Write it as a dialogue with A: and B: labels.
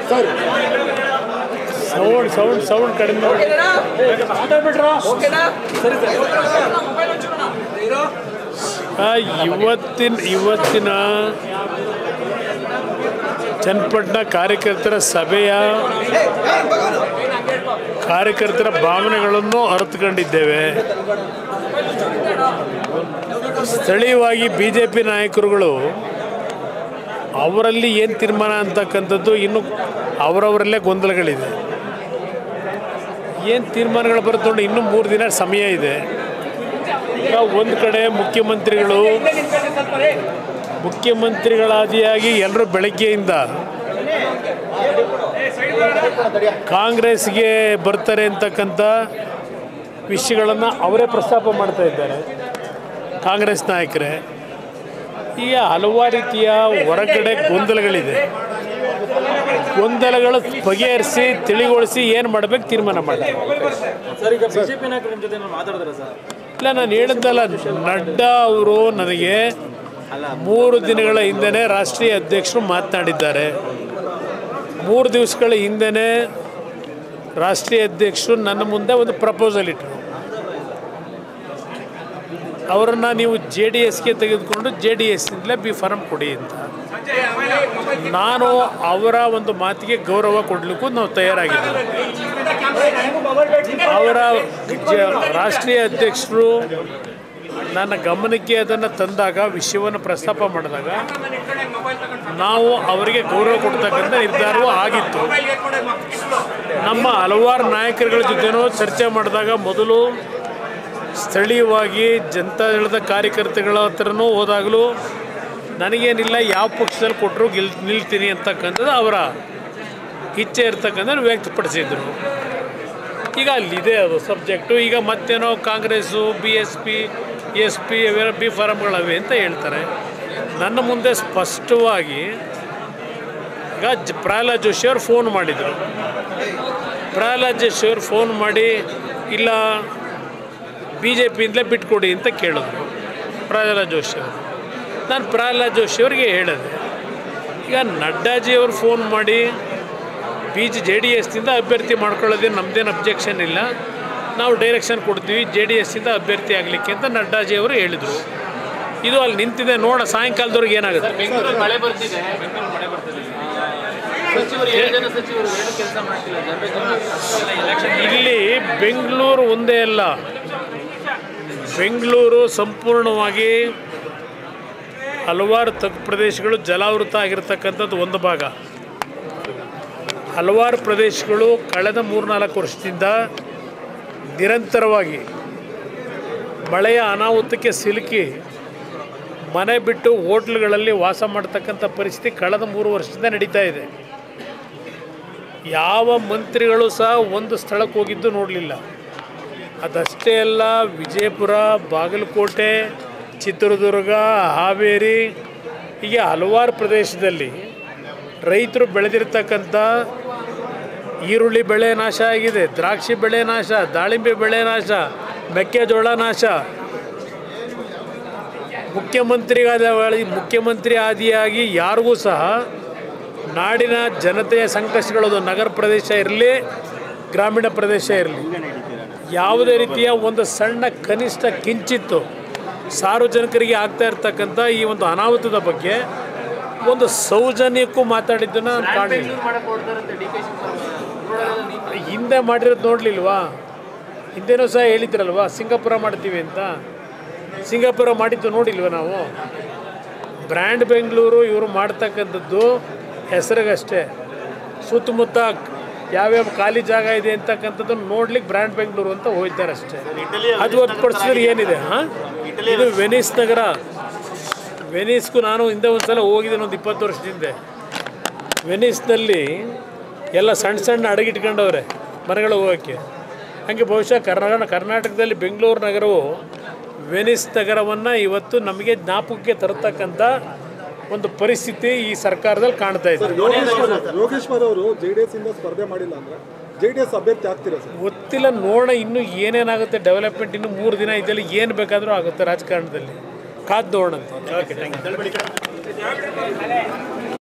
A: sound sound sound ಕಡಿಮೆ ಮಾಡಿ ಆ, ಇವತ್ತಿನ ಇವತ್ತಿನ ಚನ್ನಪಟ್ಟಣ ಕಾರ್ಯಕರ್ತರ ಸಭೆಯ ಕಾರ್ಯಕರ್ತರ ಭಾವನೆಗಳನ್ನು ಅರ್ಥಕೊಂಡಿದ್ದೇವೆ ಸ್ಥಳೀಯವಾಗಿ ಬಿ ಜೆ ಪಿ ನಾಯಕರುಗಳು ಅವರಲ್ಲಿ ಏನು ತೀರ್ಮಾನ ಅಂತಕ್ಕಂಥದ್ದು ಇನ್ನು ಅವರವರಲ್ಲೇ ಗೊಂದಲಗಳಿದೆ ಏನು ತೀರ್ಮಾನಗಳು ಬರ್ತೊಂಡು ಇನ್ನೂ ಮೂರು ದಿನ ಸಮಯ ಇದೆ ಈಗ ಒಂದು ಕಡೆ ಮುಖ್ಯಮಂತ್ರಿಗಳು ಮುಖ್ಯಮಂತ್ರಿಗಳಾದಿಯಾಗಿ ಎಲ್ಲರೂ ಬೆಳಗ್ಗೆಯಿಂದ ಕಾಂಗ್ರೆಸ್ಗೆ ಬರ್ತಾರೆ ಅಂತಕ್ಕಂಥ ವಿಷಯಗಳನ್ನು ಅವರೇ ಪ್ರಸ್ತಾಪ ಮಾಡ್ತಾ ಇದ್ದಾರೆ ಕಾಂಗ್ರೆಸ್ ನಾಯಕರೇ ಈಗ ಹಲವಾರು ರೀತಿಯ ಹೊರಗಡೆ ಗೊಂದಲಗಳಿದೆ ಗೊಂದಲಗಳು ಬಗೆಹರಿಸಿ ತಿಳಿಗೊಳಿಸಿ ಏನು ಮಾಡಬೇಕು ತೀರ್ಮಾನ ಮಾಡಿ
B: ಸರ್ ಈಗ ಬಿಜೆಪಿ ನಾಯಕರು ನಿಮ್ಮ ಜೊತೆ ಮಾತಾಡಿದಾರೆ ಸರ್
A: ಇಲ್ಲ ನಾನು ಹೇಳಿದ್ದಲ್ಲ ನಡ್ಡಾ ಅವರು ನನಗೆ ಮೂರು ದಿನಗಳ ಹಿಂದೆನೇ ರಾಷ್ಟ್ರೀಯ ಅಧ್ಯಕ್ಷರು ಮಾತನಾಡಿದ್ದಾರೆ ಮೂರು ದಿವಸಗಳ ಹಿಂದೆನೇ ರಾಷ್ಟ್ರೀಯ ಅಧ್ಯಕ್ಷರು ನನ್ನ ಮುಂದೆ ಒಂದು ಪ್ರಪೋಸಲ್ ಇಟ್ಟರು ಅವರನ್ನು ನೀವು ಜೆ ಡಿ ಎಸ್ಗೆ ತೆಗೆದುಕೊಂಡು ಜೆ ಡಿ ಎಸ್ನಿಂದಲೇ ಬಿ ಫಾರಂ ಕೊಡಿ ಅಂತ ನಾನು ಅವರ ಒಂದು ಮಾತಿಗೆ ಗೌರವ ಕೊಡಲಿಕ್ಕೂ ನಾವು ತಯಾರಾಗಿದ್ದೇವೆ ಅವರ ಜ- ರಾಷ್ಟ್ರೀಯ ಅಧ್ಯಕ್ಷರು ನನ್ನ ಗಮನಕ್ಕೆ ಅದನ್ನು ತಂದಾಗ ವಿಷಯವನ್ನು ಪ್ರಸ್ತಾಪ ಮಾಡಿದಾಗ ನಾವು ಅವರಿಗೆ ಗೌರವ ಕೊಡ್ತಕ್ಕಂಥ ನಿರ್ಧಾರವೂ ಆಗಿತ್ತು ನಮ್ಮ ಹಲವಾರು ನಾಯಕರುಗಳ ಜೊತೆನೂ ಚರ್ಚೆ ಮಾಡಿದಾಗ ಮೊದಲು ಸ್ಥಳೀಯವಾಗಿ ಜನತಾದಳದ ಕಾರ್ಯಕರ್ತಗಳ ಹತ್ರನೂ ಹೋದಾಗಲೂ ನನಗೇನಿಲ್ಲ ಯಾವ ಪಕ್ಷದಲ್ಲಿ ಕೊಟ್ಟರು ಗೆಲ್ ನಿಲ್ತೀನಿ ಅಂತಕ್ಕಂಥದ್ದು ಅವರ ಇಚ್ಛೆ ಇರ್ತಕ್ಕಂಥ ವ್ಯಕ್ತಪಡಿಸಿದರು ಈಗ ಅಲ್ಲಿದೆ ಅದು ಸಬ್ಜೆಕ್ಟು ಈಗ ಮತ್ತೇನೋ Congress B S P S P ಇವೆಲ್ಲ ಬಿ ಫಾರಮ್ಗಳವೆ ಅಂತ ಹೇಳ್ತಾರೆ ನನ್ನ ಮುಂದೆ ಸ್ಪಷ್ಟವಾಗಿ ಈಗ ಜ ಪ್ರಹ್ಲಾದ್ ಜೋಶಿ ಅವ್ರು ಫೋನ್ ಮಾಡಿದರು ಪ್ರಹ್ಲಾದ್ ಜೋಶಿ ಅವ್ರು ಫೋನ್ ಮಾಡಿ ಇಲ್ಲ ಬಿ ಜೆ ಪಿಯಿಂದಲೇ ಬಿಟ್ಕೊಡಿ ಅಂತ ಕೇಳಿದ್ರು ಪ್ರಹ್ಲಾದ್ ಜೋಶಿ ಅವರು ನಾನು ಪ್ರಹ್ಲಾದ್ ಜೋಶಿ ಅವರಿಗೆ ಹೇಳಿದೆ ಈಗ ನಡ್ಡಾಜಿ ಅವರು ಫೋನ್ ಮಾಡಿ ಬಿ ಜೆ ಜೆ ಡಿ ಎಸ್ನಿಂದ ಅಭ್ಯರ್ಥಿ ಮಾಡ್ಕೊಳ್ಳೋದೇನು ನಮ್ಮದೇನು ಅಬ್ಜೆಕ್ಷನ್ ಇಲ್ಲ ನಾವು ಡೈರೆಕ್ಷನ್ ಕೊಡ್ತೀವಿ ಜೆ ಡಿ ಎಸ್ಸಿಂದ ಅಭ್ಯರ್ಥಿ ಆಗಲಿಕ್ಕೆ ಅಂತ ನಡ್ಡಾಜಿ ಅವರು ಹೇಳಿದರು ಇದು ಅಲ್ಲಿ ನಿಂತಿದೆ ನೋಡ ಸಾಯಂಕಾಲದವ್ರಿಗೆ ಏನಾಗುತ್ತೆ
B: ಬೆಂಗಳೂರಲ್ಲಿ ಮಳೆ ಬರ್ತಿದೆ ಬೆಂಗಳೂರು ಮಳೆ ಬರ್ತಿದೆ ಸಚಿವರು ಏಳು ಜನ ಸಚಿವರು ಏನು ಕೆಲಸ ಮಾಡ್ತಿಲ್ಲ ಎಲೆಕ್ಷನ್
A: ಇಲ್ಲಿ ಬೆಂಗಳೂರು ಒಂದೇ ಅಲ್ಲ ಬೆಂಗಳೂರು ಸಂಪೂರ್ಣವಾಗಿ ಹಲವಾರು ತಗ್ಗು ಪ್ರದೇಶಗಳು ಜಲಾವೃತ ಆಗಿರ್ತಕ್ಕಂಥದ್ದು ಒಂದು ಭಾಗ ಹಲವಾರು ಪ್ರದೇಶಗಳು ಕಳೆದ ಮೂರ್ನಾಲ್ಕು ವರ್ಷದಿಂದ ನಿರಂತರವಾಗಿ ಮಳೆಯ ಅನಾಹುತಕ್ಕೆ ಸಿಲುಕಿ ಮನೆ ಬಿಟ್ಟು ಹೋಟ್ಲುಗಳಲ್ಲಿ ವಾಸ ಮಾಡ್ತಕ್ಕಂಥ ಪರಿಸ್ಥಿತಿ ಕಳೆದ ಮೂರು ವರ್ಷದಿಂದ ನಡೀತಾ ಇದೆ ಯಾವ ಮಂತ್ರಿಗಳು ಸಹ ಒಂದು ಸ್ಥಳಕ್ಕೆ ಹೋಗಿದ್ದು ನೋಡಲಿಲ್ಲ ಅದಷ್ಟೇ ಅಲ್ಲ ವಿಜಯಪುರ ಬಾಗಲಕೋಟೆ ಚಿತ್ರದುರ್ಗ ಹಾವೇರಿ ಹೀಗೆ ಹಲವಾರು ಪ್ರದೇಶದಲ್ಲಿ ರೈತರು ಬೆಳೆದಿರ್ತಕ್ಕಂಥ ಈರುಳ್ಳಿ ಬೆಳೆ ನಾಶ ಆಗಿದೆ ದ್ರಾಕ್ಷಿ ಬೆಳೆ ನಾಶ ದಾಳಿಂಬೆ ಬೆಳೆ ನಾಶ ಮೆಕ್ಕೆಜೋಳ ನಾಶ ಮುಖ್ಯಮಂತ್ರಿಗಾದ ಮುಖ್ಯಮಂತ್ರಿ ಆದಿಯಾಗಿ ಯಾರಿಗೂ ಸಹ ನಾಡಿನ ಜನತೆಯ ಸಂಕಷ್ಟಗಳದು ನಗರ ಪ್ರದೇಶ ಇರಲಿ ಗ್ರಾಮೀಣ ಪ್ರದೇಶ ಇರಲಿ ಯಾವುದೇ ರೀತಿಯ ಒಂದು ಸಣ್ಣ ಕನಿಷ್ಠ ಕಿಂಚಿತ್ತು ಸಾರ್ವಜನಿಕರಿಗೆ ಆಗ್ತಾ ಇರ್ತಕ್ಕಂಥ ಈ ಒಂದು ಅನಾಹುತದ ಬಗ್ಗೆ ಒಂದು ಸೌಜನ್ಯಕ್ಕೂ ಮಾತಾಡಿದ್ದನ್ನು ನಾನು ಕಾಣಲಿಲ್ಲ
B: ಮಾಡಕ್ಕೆ ಹೊಡ್ತಾರಂತೆ ಡಿ ಕೆ ಶಿವಕುಮಾರ್
A: ಹಿಂದೆ ಮಾಡಿರೋದು ನೋಡಲಿಲ್ವಾ ಹಿಂದೆನೂ ಸಹ ಹೇಳಿದ್ರಲ್ವಾ ಸಿಂಗಾಪುರ ಮಾಡ್ತೀವಿ ಅಂತ ಸಿಂಗಾಪುರ ಮಾಡಿದ್ದು ನೋಡಿಲ್ವ ನಾವು ಬ್ರ್ಯಾಂಡ್ ಬೆಂಗಳೂರು ಇವರು ಮಾಡ್ತಕ್ಕಂಥದ್ದು ಹೆಸರಿಗಷ್ಟೇ ಸುತ್ತಮುತ್ತ ಯಾವ್ಯಾವ ಖಾಲಿ ಜಾಗ ಇದೆ ಅಂತಕ್ಕಂಥದ್ದನ್ನು ನೋಡ್ಲಿಕ್ಕೆ ಬ್ರ್ಯಾಂಡ್ ಬೆಂಗಳೂರು ಅಂತ ಹೋಗ್ತಾರೆ ಅಷ್ಟೇ ಅದು ಹೊರತುಪಡಿಸಿದ್ರೆ ಏನಿದೆ ಹಾಂ ಇದು ವೆನಿಸ್ ನಗರ ವೆನಿಸ್ಗೂ ನಾನು ಹಿಂದೆ ಒಂದು ಸಲ ಹೋಗಿದ್ದೇನೆ ಒಂದು ಇಪ್ಪತ್ತು ವರ್ಷದ ಹಿಂದೆ ವೆನಿಸ್ನಲ್ಲಿ ಎಲ್ಲ ಸಣ್ಣ ಸಣ್ಣ ಅಡಗಿಟ್ಕೊಂಡವ್ರೆ ಮನೆಗಳು ಹೋಗೋಕ್ಕೆ ಹಾಗೆ ಬಹುಶಃ ಕರ್ನಾಟಕ ಕರ್ನಾಟಕದಲ್ಲಿ ಬೆಂಗಳೂರು ನಗರವು ವೆನಿಸ್ ನಗರವನ್ನು ಇವತ್ತು ನಮಗೆ ಜ್ಞಾಪಕಕ್ಕೆ ತರತಕ್ಕಂಥ ಒಂದು ಪರಿಸ್ಥಿತಿ ಈ ಸರ್ಕಾರದಲ್ಲಿ ಕಾಣ್ತಾ ಇದೆ
C: ಯೋಗೇಶ್ವರ್ ಯೋಗೇಶ್ವರ್ ಅವರು ಜೆ ಡಿ ಎಸ್ ಇಂದ ಸ್ಪರ್ಧೆ ಮಾಡಿಲ್ಲ ಅಂದ್ರೆ ಜೆ ಡಿ ಎಸ್ ಅಭ್ಯರ್ಥಿ ಆಗ್ತೀರಾ ಸರ್
A: ಗೊತ್ತಿಲ್ಲ ನೋಡೋಣ ಇನ್ನೂ ಏನೇನಾಗುತ್ತೆ ಡೆವಲಪ್ಮೆಂಟ್ ಇನ್ನೂ ಮೂರು ದಿನ ಇದೆಲ್ಲ ಏನು ಬೇಕಾದರೂ ಆಗುತ್ತೆ ರಾಜಕಾರಣದಲ್ಲಿ ಕಾದು ನೋಡೋಣಂತೆ ಓಕೆ ಥ್ಯಾಂಕ್ ಯು